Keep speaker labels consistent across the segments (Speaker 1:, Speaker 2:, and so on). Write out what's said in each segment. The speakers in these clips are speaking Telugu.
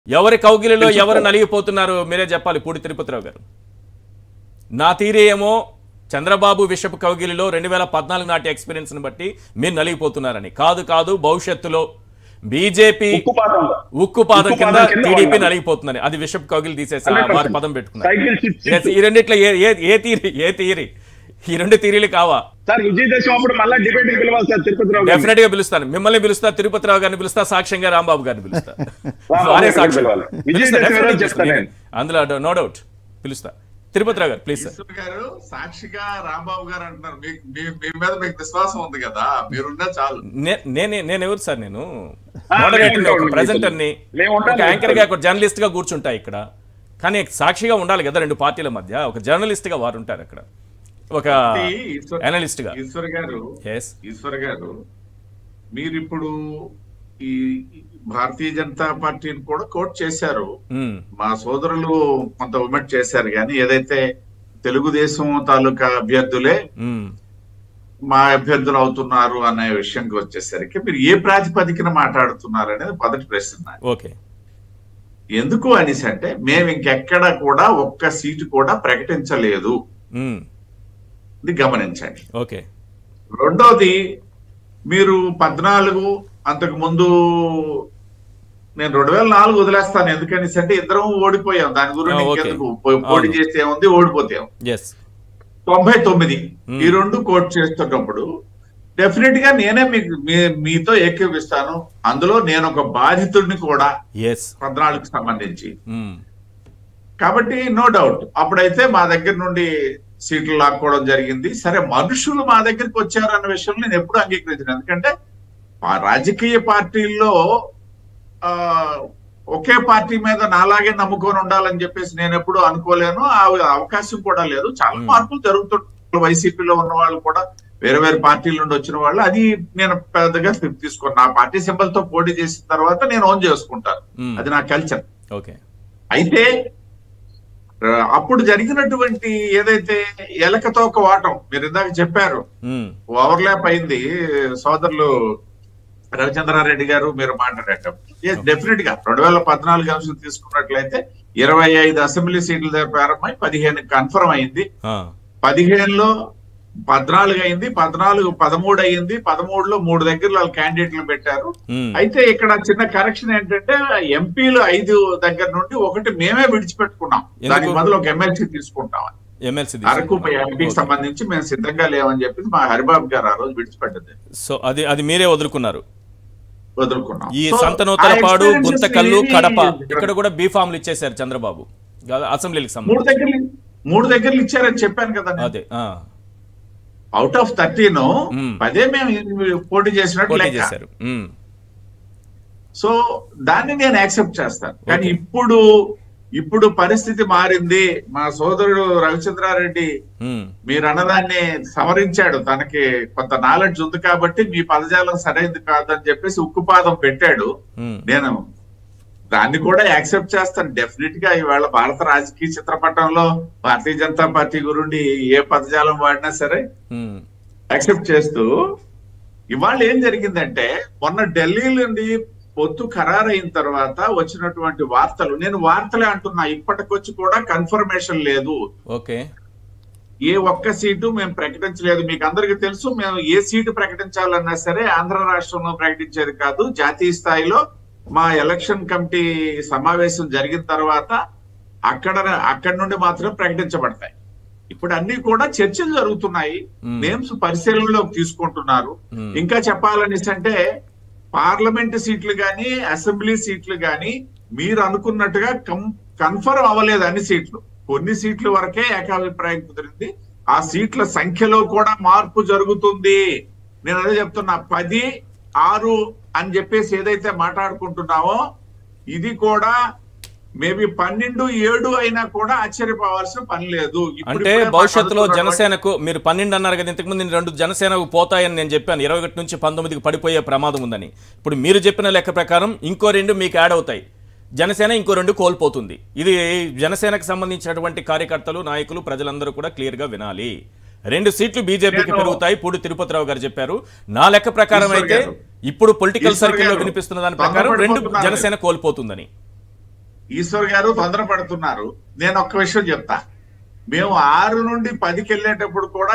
Speaker 1: ఎవరి కౌగిలిలో ఎవరు నలిగిపోతున్నారు మీరే చెప్పాలి పూడి తిరుపతిరావు గారు నా తీరే ఏమో చంద్రబాబు విషపు కౌగిలిలో రెండు వేల పద్నాలుగు నాటి ఎక్స్పీరియన్స్ని బట్టి మీరు నలిగిపోతున్నారని కాదు కాదు భవిష్యత్తులో బీజేపీ
Speaker 2: ఉక్కుపాతంలో
Speaker 1: ఉక్కుపాదం కింద
Speaker 2: ఉక్కుపాదం కింద
Speaker 1: టీడీపీ
Speaker 2: వాళ్ళు
Speaker 1: నలిగిపోతుందని అది విషపు కౌగిలి తీసేసి
Speaker 2: 100%.
Speaker 1: వారి పదం పెట్టుకున్నారు
Speaker 2: సైకిల్ షిఫ్ట్
Speaker 1: Yes, ఈ రెండిట్లో ఏ ఏ ఏ తీరి ఏ తీరి ఈ రెండు తీరీలు కావా
Speaker 2: సార్ విజయదశమి అప్పుడు మళ్ళీ డిబేట్ పిలవాలి సార్ తిరుపతిరావు గారిని.
Speaker 1: డెఫినెట్ గా పిలుస్తాను మిమ్మల్ని పిలుస్తా తిరుపతిరావు గారిని పిలుస్తా సాక్ష్యంగా రాంబాబు గారిని పిలుస్తా
Speaker 2: రాంబాబు
Speaker 1: వారే
Speaker 2: గారిని
Speaker 1: సాక్ష్యం
Speaker 2: పిలవాలి.
Speaker 1: పిలుస్తా,
Speaker 2: విజయదశమి
Speaker 1: definitely
Speaker 2: రోజు
Speaker 1: పిలుస్తా.
Speaker 2: చెప్తాను
Speaker 1: నేనే. అందులో నో డౌట్ పిలుస్తా తిరుపతిరావు గారు ప్లీజ్ సార్
Speaker 3: ఈశ్వర్ గారు సాక్షిగా రాంబాబు గారు అంటున్నారు మీకు మీ- మీ మీద మీకు విశ్వాసం ఉంది కదా మీరున్నా చాలు
Speaker 1: నే- నేనే నేను ఎవరు సార్ నేను
Speaker 2: ఆ,
Speaker 1: మోడరేటర్
Speaker 2: మేము
Speaker 1: ఒక
Speaker 2: ఉంటాం,
Speaker 1: ప్రెజెంటర్ ని
Speaker 2: మేము ఉంటాం,
Speaker 1: ఒక యాంకర్ గా ఒక జర్నలిస్ట్ గా కూర్చుంటా ఇక్కడ కానీ సాక్షిగా ఉండాలి కదా రెండు పార్టీల మధ్య ఒక జర్నలిస్ట్ గా వారు ఉంటారు అక్కడ ఒక
Speaker 3: ఈశ్వర్-
Speaker 1: అనలిస్ట్ గా
Speaker 3: ఈశ్వర్ గారు
Speaker 1: ఎస్
Speaker 3: ఈశ్వర్ గారు మీరు ఇప్పుడు ఈ భారతీయ జనతా పార్టీని కూడా కోట్ చేశారు మా సోదరులు కొంత ఉమెట్ చేశారు కానీ ఏదైతే తెలుగుదేశం తాలూకా అభ్యర్థులే మా అభ్యర్థులు అవుతున్నారు అనే విషయంకి వచ్చేసరికి మీరు ఏ ప్రాతిపదికన మాట్లాడుతున్నారు అనేది మొదటి ప్రశ్న
Speaker 1: ఓకే
Speaker 3: ఎందుకు అనేసి అంటే మేము ఇంకెక్కడ కూడా ఒక్క సీటు కూడా ప్రకటించలేదు ఇది గమనించండి
Speaker 1: ఓకే
Speaker 3: రెండోది మీరు పద్నాలుగు అంతకు ముందు నేను రెండు వేల నాలుగు వదిలేస్తాను ఎందుకనేసి అంటే ఇద్దరం ఓడిపోయాం దాని గురించి
Speaker 1: ఆ, ఓకే.
Speaker 3: ఇంకెందుకు పో- పోటీ
Speaker 1: అవును.
Speaker 3: చేస్తే ఉంది ఓడిపోతాం
Speaker 1: ఎస్
Speaker 3: తొంభై తొమ్మిది
Speaker 1: Hmm.
Speaker 3: ఈ రెండు కోట్ చేస్తున్నప్పుడు డెఫినెట్ గా నేనే మీకు మీ- మీతో ఏకీపిస్తాను అందులో నేను ఒక బాధితుడిని కూడా
Speaker 1: ఎస్
Speaker 3: పద్నాలుగుకి సంబంధించి కాబట్టి నో డౌట్ అప్పుడైతే మా దగ్గర నుండి సీట్లు లాక్కోవడం జరిగింది సరే మనుషులు మా దగ్గరికి వచ్చారు అన్న విషయం నేను ఎప్పుడు అంగీకరించను ఎందుకంటే ఆ రాజకీయ పార్టీల్లో ఆ ఒకే పార్టీ మీద నాలాగే నమ్ముకొని ఉండాలని చెప్పేసి నేను ఎప్పుడు అనుకోలేను ఆ అవకాశం కూడా లేదు చాలా
Speaker 1: Hmm.
Speaker 3: మార్పులు జరుగుతుంటాయి వైసీపీలో ఉన్న వాళ్ళు కూడా వేరే వేరే పార్టీల నుండి వచ్చిన వాళ్ళు అది నేను పెద్దగా తీసుకున్నాను నా పార్టీ సింబల్ తో పోటీ చేసిన తర్వాత నేను ఓన్ చేసుకుంటాను అది నా కల్చర్
Speaker 1: ఓకే
Speaker 3: అయితే ఆ, అప్పుడు జరిగినటువంటి ఏదైతే ఎలకతో ఒక వాటం మీరు ఇందాక చెప్పారు ఓవర్లాప్ అయింది సోదరులు రవిచంద్రారెడ్డి గారు మీరు మాట్లాడేటప్పుడు డెఫినెట్ గా రెండు వేల పద్నాలుగు అంశం తీసుకున్నట్లయితే ఇరవై ఐదు అసెంబ్లీ సీట్ల దగ్గర ప్రారంభమై పదిహేను కన్ఫర్మ్ అయింది పదిహేనులో పద్నాలుగు అయింది పద్నాలుగు పదమూడు అయింది పదమూడులో మూడు దగ్గర వాళ్ళు క్యాండిడేట్లు పెట్టారు అయితే ఇక్కడ చిన్న కరెక్షన్ ఏంటంటే ఎంపీలు ఐదు దగ్గర నుండి ఒకటి మేమే విడిచిపెట్టుకున్నాం దానికి
Speaker 1: ఎందుకు?
Speaker 3: బదులు ఒక ఎమ్మెల్సీ తీసుకుంటాం
Speaker 1: ఎమ్మెల్సీ
Speaker 3: అరకు ఎంపీకి సంబంధించి మేము సిద్ధంగా లేవని చెప్పి మా హరిబాబు గారు ఆ రోజు విడిచిపెట్టదు
Speaker 1: సో అది అది మీరే వదులుకున్నారు
Speaker 3: వదులుకున్నాం
Speaker 1: ఈ
Speaker 3: So,
Speaker 1: సంతనూతలపాడు
Speaker 3: ఆ experiences
Speaker 1: గుంతకల్లు
Speaker 3: ఏవి-
Speaker 1: కడప ఇక్కడ కూడా బీ ఫామ్లు ఇచ్చేశారు చంద్రబాబు కాదు, అసెంబ్లీకి
Speaker 3: మూడు
Speaker 1: సంబంధించి
Speaker 3: దగ్గర మూడు దగ్గరలు ఇచ్చారని చెప్పాను కదా
Speaker 1: అదే ఆ,
Speaker 3: అవుట్ ఆఫ్ థర్టీన్
Speaker 1: Hmm.
Speaker 3: పదే మేము పోటీ చేసినట్టు
Speaker 1: పోటీ
Speaker 3: లెక్క
Speaker 1: చేశారు ఉమ్,
Speaker 3: సో దాన్ని నేను యాక్సెప్ట్ చేస్తాను కానీ
Speaker 1: Okay.
Speaker 3: ఇప్పుడు ఇప్పుడు పరిస్థితి మారింది మా సోదరుడు రవిచంద్రారెడ్డి
Speaker 1: ఉమ్,
Speaker 3: మీరు అన్నదాన్ని సవరించాడు తనకి కొంత నాలెడ్జ్ ఉంది కాబట్టి మీ పదజాలం సరైనది కాదని చెప్పేసి ఉక్కుపాదం పెట్టాడు
Speaker 1: ఉమ్,
Speaker 3: నేను దాన్ని కూడా యాక్సెప్ట్ చేస్తాను డెఫినెట్ గా ఇవాళ భారత రాజకీయ చిత్రపటంలో భారతీయ జనతా పార్టీ గురించి ఏ పదజాలం వాడినా సరే
Speaker 1: ఉమ్,
Speaker 3: యాక్సెప్ట్ చేస్తూ ఇవాళ ఏం జరిగిందంటే మొన్న ఢిల్లీ నుండి పొత్తు ఖరారైన తర్వాత వచ్చినటువంటి వార్తలు నేను వార్తలే అంటున్నా ఇప్పటికొచ్చి కూడా కన్ఫర్మేషన్ లేదు
Speaker 1: ఓకే
Speaker 3: ఏ ఒక్క సీటు మేము ప్రకటించలేదు మీకు అందరికీ తెలుసు మేము ఏ సీటు ప్రకటించాలన్నా సరే ఆంధ్ర రాష్ట్రంలో ప్రకటించేది కాదు జాతీయ స్థాయిలో మా ఎలక్షన్ కమిటీ సమావేశం జరిగిన తర్వాత అక్కడ అక్కడ నుండి మాత్రం ప్రకటించబడతాయి ఇప్పుడు అన్ని కూడా చర్చలు జరుగుతున్నాయి
Speaker 1: Hmm.
Speaker 3: నేమ్స్ పరిశీలనలోకి తీసుకుంటున్నారు
Speaker 1: Hmm.
Speaker 3: ఇంకా చెప్పాలనేసి అంటే పార్లమెంట్ సీట్లు గాని అసెంబ్లీ సీట్లు గాని మీరు అనుకున్నట్టుగా కన్ఫర్మ్ అవ్వలేదు అన్ని సీట్లు కొన్ని సీట్ల వరకే ఏకాభిప్రాయం కుదిరింది ఆ సీట్ల సంఖ్యలో కూడా మార్పు జరుగుతుంది నేను అదే చెప్తున్నా పది ఆరు అని చెప్పేసి ఏదైతే మాట్లాడుకుంటున్నామో ఇది కూడా మేబీ పన్నెండు ఏడు అయినా కూడా ఆశ్చర్యపోవాల్సిన పని లేదు ఇప్పుడు
Speaker 1: అంటే
Speaker 3: ఇప్పుడే
Speaker 1: భవిష్యత్తులో
Speaker 3: మాట్లాడుతున్నటువంటి-
Speaker 1: జనసేనకు మీరు పన్నెండు అన్నారు కదా ఇంతకుముందు నేను రెండు జనసేనకు పోతాయని నేను చెప్పాను ఇరవై ఒకటి నుంచి పంతొమ్మిదికి పడిపోయే ప్రమాదం ఉందని ఇప్పుడు మీరు చెప్పిన లెక్క ప్రకారం ఇంకో రెండు మీకు యాడ్ అవుతాయి జనసేన ఇంకో రెండు కోల్పోతుంది ఇది జనసేనకు సంబంధించినటువంటి కార్యకర్తలు నాయకులు ప్రజలందరూ కూడా క్లియర్ గా వినాలి రెండు సీట్లు బీజేపీకి
Speaker 3: నేను-
Speaker 1: పెరుగుతాయి పూడి తిరుపతిరావు గారు చెప్పారు నా లెక్క ప్రకారం
Speaker 3: ఈశ్వర్
Speaker 1: అయితే
Speaker 3: గారు.
Speaker 1: ఇప్పుడు పొలిటికల్
Speaker 3: ఈశ్వర్
Speaker 1: సర్కిల్లో
Speaker 3: గారు.
Speaker 1: వినిపిస్తున్న దాని ప్రకారం రెండు
Speaker 3: తొందరపడిపోతున్నారు.
Speaker 1: జనసేన కోల్పోతుందని
Speaker 3: ఈశ్వర్ గారు తొందరపడుతున్నారు నేను ఒక్క విషయం చెప్తా మేము ఆరు నుండి పదికి వెళ్ళేటప్పుడు కూడా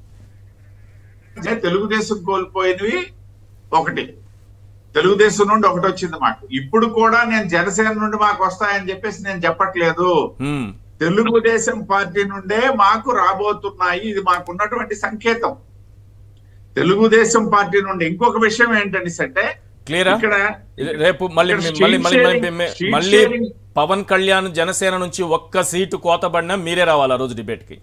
Speaker 3: తెలుగుదేశం కోల్పోయినవి ఒకటి తెలుగుదేశం నుండి ఒకటి వచ్చింది మాకు ఇప్పుడు కూడా నేను జనసేన నుండి మాకు వస్తాయని చెప్పేసి నేను చెప్పట్లేదు
Speaker 1: హ్మ్.
Speaker 3: తెలుగుదేశం పార్టీ నుండే మాకు రాబోతున్నాయి ఇది మాకున్నటువంటి సంకేతం తెలుగుదేశం పార్టీ నుండి ఇంకొక విషయం ఏంటని అంటే
Speaker 1: క్లియరా
Speaker 3: ఇక్కడ
Speaker 1: ఇది రేపు మళ్ళీ
Speaker 3: ఇక్కడ
Speaker 1: మీ- మళ్ళీ మళ్ళీ
Speaker 3: sheet
Speaker 1: మళ్ళీ మీ-
Speaker 3: sharing-
Speaker 1: మళ్ళీ
Speaker 3: sheet sharing-
Speaker 1: పవన్ కళ్యాణ్ జనసేన నుంచి ఒక్క సీటు కోతబడినా మీరే రావాలి ఆ రోజు డిబేట్ కి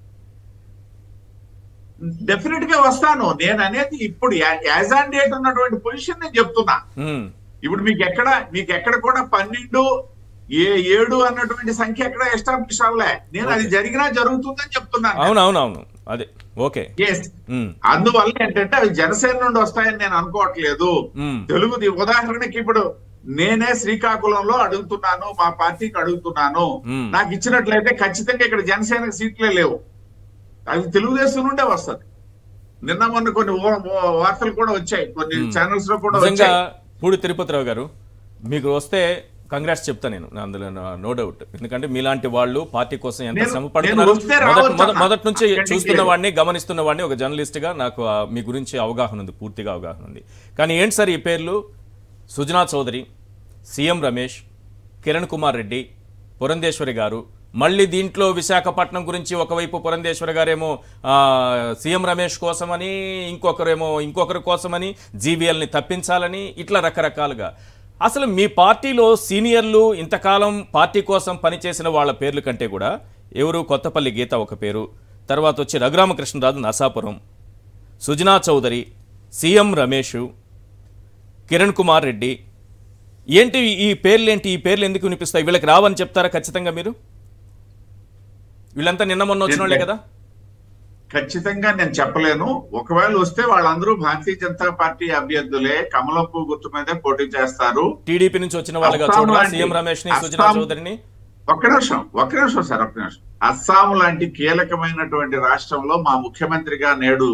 Speaker 3: డెఫినెట్ గా వస్తాను నేను అనేది ఇప్పుడు యాజ్ ఆన్ డేట్ ఉన్నటువంటి పొజిషన్ నేను చెప్తున్నా
Speaker 1: హ్మ్.
Speaker 3: ఇప్పుడు మీకు ఎక్కడ మీకు ఎక్కడ కూడా పన్నెండు ఏ ఏడు అన్నటువంటి సంఖ్య ఎక్కడ ఎస్టాబ్లిష్ అవ్వలే నేను అది జరిగినా జరుగుతుందని చెప్తున్నాను
Speaker 1: అవును అవును అవును అదే ఓకే
Speaker 3: Yes.
Speaker 1: హ్మ్.
Speaker 3: అందువల్ల ఏంటంటే అవి జనసేన నుండి వస్తాయని నేను అనుకోవట్లేదు
Speaker 1: హ్మ్.
Speaker 3: తెలుగుది ఉదాహరణకి ఇప్పుడు నేనే శ్రీకాకుళంలో అడుగుతున్నాను మా పార్టీకి అడుగుతున్నాను
Speaker 1: మ్మ్.
Speaker 3: నాకు ఇచ్చినట్లయితే ఖచ్చితంగా ఇక్కడ జనసేనకి సీట్లే లేవు అవి తెలుగుదేశం నుండే వస్తది నిన్న మొన్న కొన్ని ఓ- ఓ- వార్తలు కూడా వచ్చాయి కొన్ని ఛానల్స్ లో కూడా
Speaker 1: నిజంగా
Speaker 3: వచ్చాయి
Speaker 1: పూడి తిరుపతిరావు గారు మీకు వస్తే కంగ్రాట్స్ చెప్తా నేను అందులో నో డౌట్ ఎందుకంటే మీలాంటి వాళ్ళు పార్టీ కోసం ఎంత
Speaker 3: నేను-
Speaker 1: శ్రమ
Speaker 3: నేను
Speaker 1: పడుతున్నారు
Speaker 3: వస్తే
Speaker 1: మొదట-
Speaker 3: రావచ్చు
Speaker 1: మొదట-
Speaker 3: అన్న.
Speaker 1: మొదటి నుంచి
Speaker 3: అక్కడికి
Speaker 1: చూస్తున్న వాడిని గమనిస్తున్న వాడిని ఒక జర్నలిస్ట్ గా నాకు ఆ మీ గురించి అవగాహన ఉంది పూర్తిగా అవగాహన ఉంది కానీ ఏంటి సార్ ఈ పేర్లు సుజనా చౌదరి సీఎం రమేష్ కిరణ్ కుమార్ రెడ్డి పురంధేశ్వరి గారు మళ్ళీ దీంట్లో విశాఖపట్నం గురించి ఒకవైపు పురంధేశ్వరి గారేమో ఆ, సీఎం రమేష్ కోసమని ఇంకొకరేమో ఇంకొకరి కోసమని జీవీఎల్ని తప్పించాలని ఇట్లా రకరకాలుగా అసలు మీ పార్టీలో సీనియర్లు ఇంతకాలం పార్టీ కోసం పనిచేసిన వాళ్ళ పేర్ల కంటే కూడా ఎవరు కొత్తపల్లి గీత ఒక పేరు తర్వాత వచ్చి రఘురామకృష్ణరాజు నసాపురం సుజనా చౌదరి సీఎం రమేష్ కిరణ్ కుమార్ రెడ్డి ఏంటి ఈ పేర్లు ఏంటి ఈ పేర్లు ఎందుకు వినిపిస్తాయి వీళ్ళకి రావని చెప్తారా ఖచ్చితంగా మీరు వీళ్ళంతా నిన్న మొన్న వచ్చిన వాళ్ళే కదా
Speaker 3: ఖచ్చితంగా నేను చెప్పలేను ఒకవేళ వస్తే వాళ్ళందరూ భారతీయ జనతా పార్టీ అభ్యర్థులే కమలం పువ్వు గుర్తు మీదే పోటీ చేస్తారు
Speaker 1: టీడీపీ నుంచి వచ్చిన వాళ్ళుగా
Speaker 3: అస్సాం
Speaker 1: చూడరా
Speaker 3: లాంటి-
Speaker 1: సీఎం రమేష్ ని సుజనా
Speaker 3: అస్సాం-
Speaker 1: చౌదరిని
Speaker 3: ఒక్క నిమిషం ఒక్క నిమిషం సార్ ఒక్క నిమిషం అస్సాం లాంటి కీలకమైనటువంటి రాష్ట్రంలో మా ముఖ్యమంత్రిగా నేడు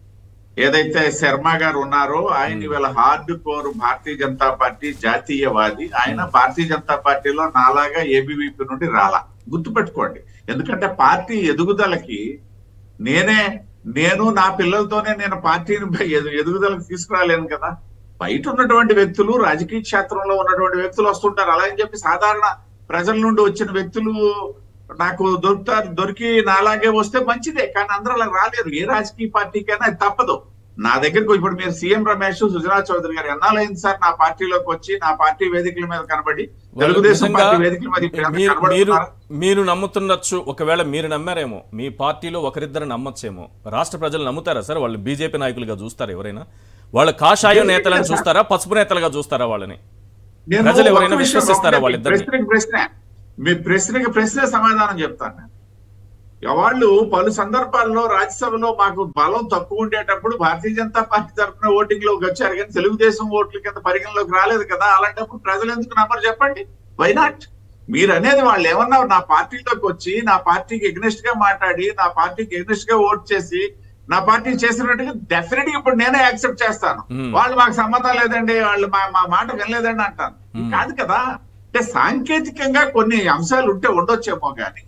Speaker 3: ఏదైతే శర్మ గారు ఉన్నారో ఆయన ఇవాళ hardcore Bharatiya Janata party జాతీయవాది ఆయన భారతీయ జనతా పార్టీలో నాలాగా ఏబీవీపీ నుండి రాలా గుర్తుపెట్టుకోండి ఎందుకంటే పార్టీ ఎదుగుదలకి నేనే నేను నా పిల్లలతోనే నేను పార్టీని ఎదు- ఎదుగుదలకు తీసుకురాలేను కదా బయట ఉన్నటువంటి వ్యక్తులు రాజకీయ క్షేత్రంలో ఉన్నటువంటి వ్యక్తులు వస్తుంటారు అలా అని చెప్పి సాధారణ ప్రజల నుండి వచ్చిన వ్యక్తులు నాకు దొరుకుతారు దొరికి నాలాగే వస్తే మంచిదే కానీ అందరూ అలా రాలేరు ఏ రాజకీయ పార్టీకైనా అది తప్పదు నా దగ్గరకు ఇప్పుడు మీరు సీఎం రమేష్ సుజనా చౌదరి గారు ఎన్నాళ్ళైంది సార్ నా పార్టీలోకి వచ్చి నా పార్టీ వేదికల మీద కనబడి తెలుగుదేశం
Speaker 1: నిజంగా
Speaker 3: పార్టీ వేదికల మీద ఇప్పుడు ఎంత
Speaker 1: మీరు మీరు
Speaker 3: కనబడుతున్నారా?
Speaker 1: మీరు నమ్ముతుండొచ్చు ఒకవేళ మీరు నమ్మారేమో మీ పార్టీలో ఒకరిద్దరు నమ్మచ్చేమో రాష్ట్ర ప్రజలు నమ్ముతారా సార్ వాళ్ళు బీజేపీ నాయకులుగా చూస్తారా ఎవరైనా వాళ్ళ కాషాయ నేతలను చూస్తారా పసుపు నేతలుగా చూస్తారా వాళ్ళని
Speaker 3: నేను
Speaker 1: ప్రజలు
Speaker 3: ఒక్క
Speaker 1: ఎవరైనా
Speaker 3: విషయం
Speaker 1: విశ్వసిస్తారా
Speaker 3: ఒకటే,
Speaker 1: వాళ్ళిద్దరిని?
Speaker 3: ప్రశ్నకి ప్రశ్న మీ ప్రశ్నకి ప్రశ్న సమాధానం చెప్తాను నేను. వాళ్ళు పలు సందర్భాల్లో రాజ్యసభలో మాకు బలం తక్కువ ఉండేటప్పుడు భారతీయ జనతా పార్టీ తరఫున ఓటింగ్ లోకి వచ్చారు కానీ తెలుగుదేశం ఓట్ల కింద పరిగణలోకి రాలేదు కదా అలాంటప్పుడు ప్రజలు ఎందుకు నమ్మరు చెప్పండి వై నాట్ మీరు అనేది వాళ్ళు ఏమన్నా నా పార్టీలోకి వచ్చి నా పార్టీకి ఎగ్నెస్ట్ గా మాట్లాడి నా పార్టీకి ఎగ్నెస్ట్ గా ఓట్ చేసి నా పార్టీ చేసినట్టుగా డెఫినెట్ గా ఇప్పుడు నేనే యాక్సెప్ట్ చేస్తాను
Speaker 1: Hmm.
Speaker 3: వాళ్ళు మాకు సంబంధం లేదండి వాళ్ళు మా మా మాట వినలేదండి అంటాను
Speaker 1: Hmm.
Speaker 3: కాదు కదా అంటే సాంకేతికంగా కొన్ని అంశాలు ఉంటే ఉండొచ్చేమో గాని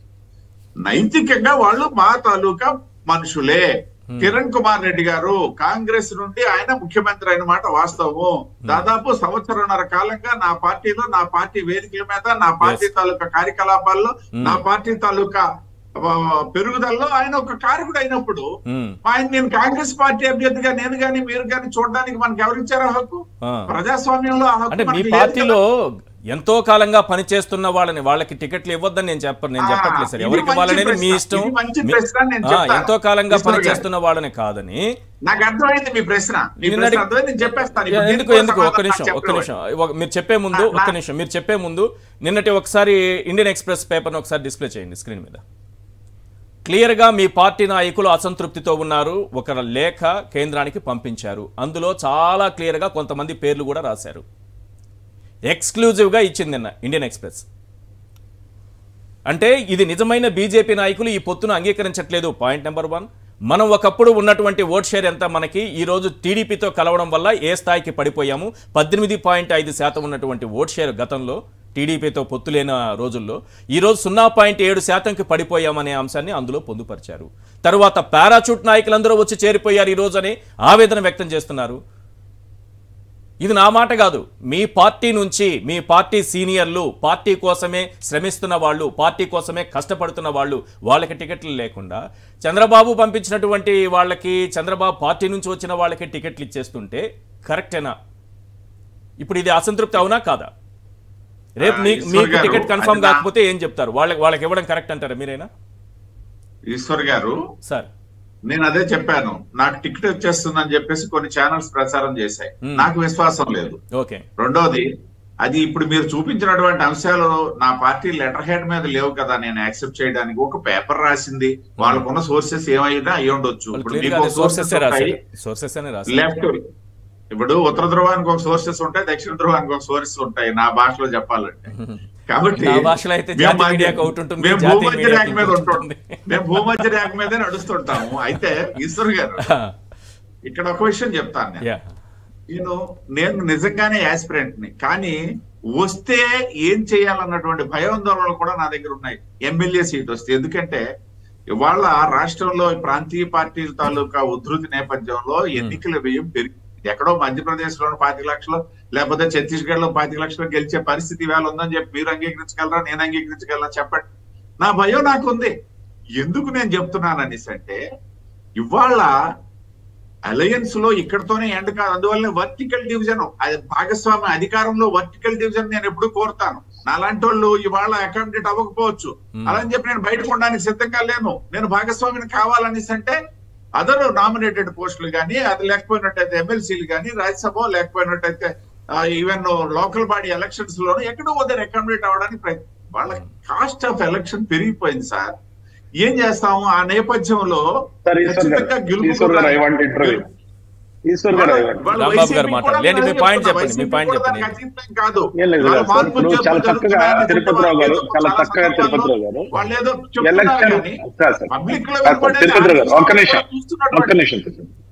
Speaker 3: నైతికంగా వాళ్ళు మా తాలూకా మనుషులే కిరణ్ కుమార్ రెడ్డి గారు కాంగ్రెస్ నుండి ఆయన ముఖ్యమంత్రి అయిన మాట వాస్తవం దాదాపు సంవత్సరంన్నర కాలంగా నా పార్టీలో నా పార్టీ వేదికల మీద నా పార్టీ తాలూకా కార్యకలాపాల్లో నా పార్టీ తాలూకా ఆ, పెరుగుదలలో ఆయన ఒక కారకుడు అయినప్పుడు
Speaker 1: ఉమ్,
Speaker 3: ఆయన నేను కాంగ్రెస్ పార్టీ అభ్యర్థిగా నేను గాని మీరు గాని చూడడానికి మనకి ఎవరిచ్చారు ఆ హక్కు
Speaker 1: ఆ.
Speaker 3: ప్రజాస్వామ్యంలో ఆ హక్కు
Speaker 1: అంటే మీ
Speaker 3: మనకి లేదు
Speaker 1: పార్టీలో
Speaker 3: కదా.
Speaker 1: ఎంతో కాలంగా పనిచేస్తున్న వాళ్ళని వాళ్ళకి టికెట్లు ఇవ్వద్దని నేను చెప్పను నేను
Speaker 3: ఆ,
Speaker 1: చెప్పట్లేదు సార్
Speaker 3: ఇది
Speaker 1: ఎవరికి
Speaker 3: మంచి
Speaker 1: ఇవ్వాలనేది మీ
Speaker 3: ప్రశ్న.
Speaker 1: ఇష్టం
Speaker 3: ఇది మంచి
Speaker 1: మీ-
Speaker 3: ప్రశ్న నేను
Speaker 1: ఆ,
Speaker 3: చెప్తాను.
Speaker 1: ఎంతో కాలంగా
Speaker 3: ఈశ్వర్ గారు.
Speaker 1: పనిచేస్తున్న వాళ్ళని కాదని
Speaker 3: నాకు అర్థమైంది మీ ప్రశ్న మీ
Speaker 1: నిన్న
Speaker 3: ప్రశ్న
Speaker 1: అడిగి-
Speaker 3: అర్థమైంది నేను చెప్పేస్తాను ఇప్పుడు
Speaker 1: ఎందుకు
Speaker 3: దీనికో
Speaker 1: ఎందుకు ఒక్క
Speaker 3: సమాధానం
Speaker 1: నిమిషం
Speaker 3: నాకు
Speaker 1: ఒక్క
Speaker 3: చెప్పలేవు.
Speaker 1: నిమిషం ఒక- మీరు చెప్పే ముందు
Speaker 3: నా-
Speaker 1: ఒక్క
Speaker 3: నా-
Speaker 1: నిమిషం మీరు చెప్పే ముందు నిన్నటి ఒకసారి ఇండియన్ ఎక్స్ప్రెస్ పేపర్ను ఒకసారి డిస్ప్లే చేయండి స్క్రీన్ మీద క్లియర్గా మీ పార్టీ నాయకులు అసంతృప్తితో ఉన్నారు ఒక లేఖ కేంద్రానికి పంపించారు అందులో చాలా క్లియర్గా కొంతమంది పేర్లు కూడా రాశారు ఎక్స్క్లూజివ్గా ఇచ్చింది నిన్న ఇండియన్ ఎక్స్ప్రెస్ అంటే ఇది నిజమైన బీజేపీ నాయకులు ఈ పొత్తును అంగీకరించట్లేదు పాయింట్ నెంబర్ వన్ మనం ఒకప్పుడు ఉన్నటువంటి ఓట్ షేర్ ఎంత మనకి ఈ రోజు టీడీపీతో కలవడం వల్ల ఏ స్థాయికి పడిపోయాము పద్దెనిమిది పాయింట్ ఐదు శాతం ఉన్నటువంటి ఓట్ షేర్ గతంలో టీడీపీతో పొత్తులేని రోజుల్లో ఈరోజు సున్నా పాయింట్ ఏడు శాతంకి పడిపోయామనే అంశాన్ని అందులో పొందుపరిచారు తరువాత పారాచూట్ నాయకులందరూ వచ్చి చేరిపోయారు ఈ రోజు అని ఆవేదన వ్యక్తం చేస్తున్నారు ఇది నా మాట కాదు మీ పార్టీ నుంచి మీ పార్టీ సీనియర్లు పార్టీ కోసమే శ్రమిస్తున్న వాళ్ళు పార్టీ కోసమే కష్టపడుతున్న వాళ్ళు వాళ్ళకి టికెట్లు లేకుండా చంద్రబాబు పంపించినటువంటి వాళ్ళకి చంద్రబాబు పార్టీ నుంచి వచ్చిన వాళ్ళకి టికెట్లు ఇచ్చేస్తుంటే కరెక్టేనా ఇప్పుడు ఇది అసంతృప్తి అవునా కాదా రేపు
Speaker 3: ఆ,
Speaker 1: మీ
Speaker 3: ఈశ్వర్
Speaker 1: మీకు
Speaker 3: గారు,
Speaker 1: టికెట్ కన్ఫర్మ్
Speaker 3: అది నా-
Speaker 1: కాకపోతే ఏం చెప్తారు వాళ్ళకి వాళ్ళకి ఇవ్వడం కరెక్ట్ అంటారా మీరేనా
Speaker 3: ఈశ్వర్ గారు
Speaker 1: సార్
Speaker 3: నేను అదే చెప్పాను నాకు టికెట్ వచ్చేస్తుందని చెప్పేసి కొన్ని ఛానల్స్ ప్రచారం చేశాయి
Speaker 1: Hmm.
Speaker 3: నాకు విశ్వాసం లేదు
Speaker 1: ఓకే
Speaker 3: రెండోది అది ఇప్పుడు మీరు చూపించినటువంటి అంశాలు నా పార్టీ లెటర్ హెడ్ మీద లేవు కదా నేను యాక్సెప్ట్ చేయడానికి ఒక పేపర్ రాసింది వాళ్ళకున్న సోర్సెస్ ఏమైనా అయి ఉండొచ్చు
Speaker 1: వాళ్ళు
Speaker 3: ఇప్పుడు
Speaker 1: క్లియర్గా
Speaker 3: మీకు
Speaker 1: సోర్సెస్
Speaker 3: సోర్సెస్
Speaker 1: రాశారు
Speaker 3: ఉంటాయి
Speaker 1: సోర్సెస్ అనే రాశారు
Speaker 3: లెఫ్ట్ ఇప్పుడు ఉత్తర ధ్రువానికి ఒక సోర్సెస్ ఉంటాయి దక్షిణ ధ్రువానికి ఒక సోర్సెస్ ఉంటాయి నా భాషలో చెప్పాలంటే కాబట్టి
Speaker 1: నా భాషలో అయితే
Speaker 3: మేము
Speaker 1: జాతీయ
Speaker 3: మధ్య-
Speaker 1: మీడియాకు ఒకటి ఉంటుంది,
Speaker 3: మేము
Speaker 1: జాతీయ
Speaker 3: భూమధ్య
Speaker 1: మీడియాకు
Speaker 3: రేఖ మీద
Speaker 1: ఇంకోటి
Speaker 3: ఉంటాం
Speaker 1: ఉంటుంది.
Speaker 3: మేము భూమధ్య రేఖ మీదే నడుస్తుంటాము అయితే ఈశ్వర్ గారు ఇక్కడ ఒక విషయం చెప్తాను నేను
Speaker 1: యా
Speaker 3: నేను నేను నిజంగానే యాస్పిరెంట్ ని కానీ వస్తే ఏం చేయాలన్నటువంటి భయాందోళనలు కూడా నా దగ్గర ఉన్నాయి ఎమ్మెల్యే సీట్ వస్తే ఎందుకంటే ఇవాళ రాష్ట్రంలో ఈ ప్రాంతీయ పార్టీల తాలూకా ఉధృతి నేపథ్యంలో ఎన్నికల వ్యయం పెరిగి ఎక్కడో మధ్యప్రదేశ్ లో పాతిక లక్షలు లేకపోతే ఛత్తీస్గఢ్ లో పాతిక లక్షలు గెలిచే పరిస్థితి ఇవాళ ఉందని చెప్పి మీరు అంగీకరించగలరా నేను అంగీకరించగలరా చెప్పండి నా భయం నాకు ఉంది ఎందుకు నేను చెప్తున్నాను అనేసి అంటే ఇవాళ అలయన్స్ లో ఇక్కడతోనే ఎండ్ కాదు అందువల్ల వర్టికల్ డివిజన్ అది భాగస్వామ్య అధికారంలో వర్టికల్ డివిజన్ నేను ఎప్పుడు కోరుతాను నాలాంటి వాళ్ళు ఇవాళ అకామిడేట్ అవ్వకపోవచ్చు
Speaker 1: Hmm.
Speaker 3: అలా అని చెప్పి నేను బయటకు ఉండడానికి సిద్ధంగా లేను నేను భాగస్వామిని కావాలనేసి అంటే అదర్ నామినేటెడ్ పోస్టులు కానీ అది లేకపోయినట్టయితే ఎమ్మెల్సీలు కానీ Rajya Sabha లేకపోయినట్టయితే even local body elections లోను ఎక్కడో వద్ద అకామిడేట్ అవ్వడానికి ప్రయత్నం వాళ్ళ కాస్ట్ ఆఫ్ ఎలక్షన్ పెరిగిపోయింది సార్ ఏం చేస్తాము ఆ నేపథ్యంలో
Speaker 2: సార్ ఈశ్వర్ గారు
Speaker 3: ఖచ్చితంగా గెలుపు
Speaker 2: ఈశ్వర్ గారు ఐ వాంట్ ఇంటర్వ్యూ ఈశ్వర్ గారు ఐ వాంట్
Speaker 3: వాళ్ళు
Speaker 1: రాంబాబు
Speaker 3: వైసీపీ
Speaker 1: గారు
Speaker 3: కూడా
Speaker 1: మాట్లాడండి. ఏంటి మీ
Speaker 3: అదే
Speaker 1: పాయింట్
Speaker 3: చెప్తున్నా.
Speaker 1: చెప్పండి, మీ
Speaker 3: వైసీపీ
Speaker 1: పాయింట్
Speaker 3: కూడా
Speaker 1: చెప్పండి.
Speaker 3: దానికి అతీతం కాదు
Speaker 2: ఏం లేదు
Speaker 3: వాళ్ళు
Speaker 2: సార్.
Speaker 3: మార్పులు
Speaker 2: ఇప్పుడు చాలా
Speaker 3: చేర్పులు
Speaker 2: చక్కగా
Speaker 3: జరుగుతున్నాయని
Speaker 2: తిరుపతిరావు గారు,
Speaker 3: చెప్పి
Speaker 2: చాలా
Speaker 3: చాలా
Speaker 2: చక్కగా
Speaker 3: సందర్భాల్లో
Speaker 2: తిరుపతిరావు గారు.
Speaker 3: వాళ్ళు ఏదో చెప్తున్నారు
Speaker 2: ఎలక్షన్
Speaker 3: కానీ
Speaker 2: సార్ సార్
Speaker 3: పబ్లిక్ లో
Speaker 2: సార్, సార్,
Speaker 3: వినపడేది
Speaker 2: తిరుపతిరావు గారు ఒక్క
Speaker 3: ఆంధ్రప్రదేశ్
Speaker 2: నిమిషం
Speaker 3: చూస్తున్నటువంటి
Speaker 2: ఒక్క నిమిషం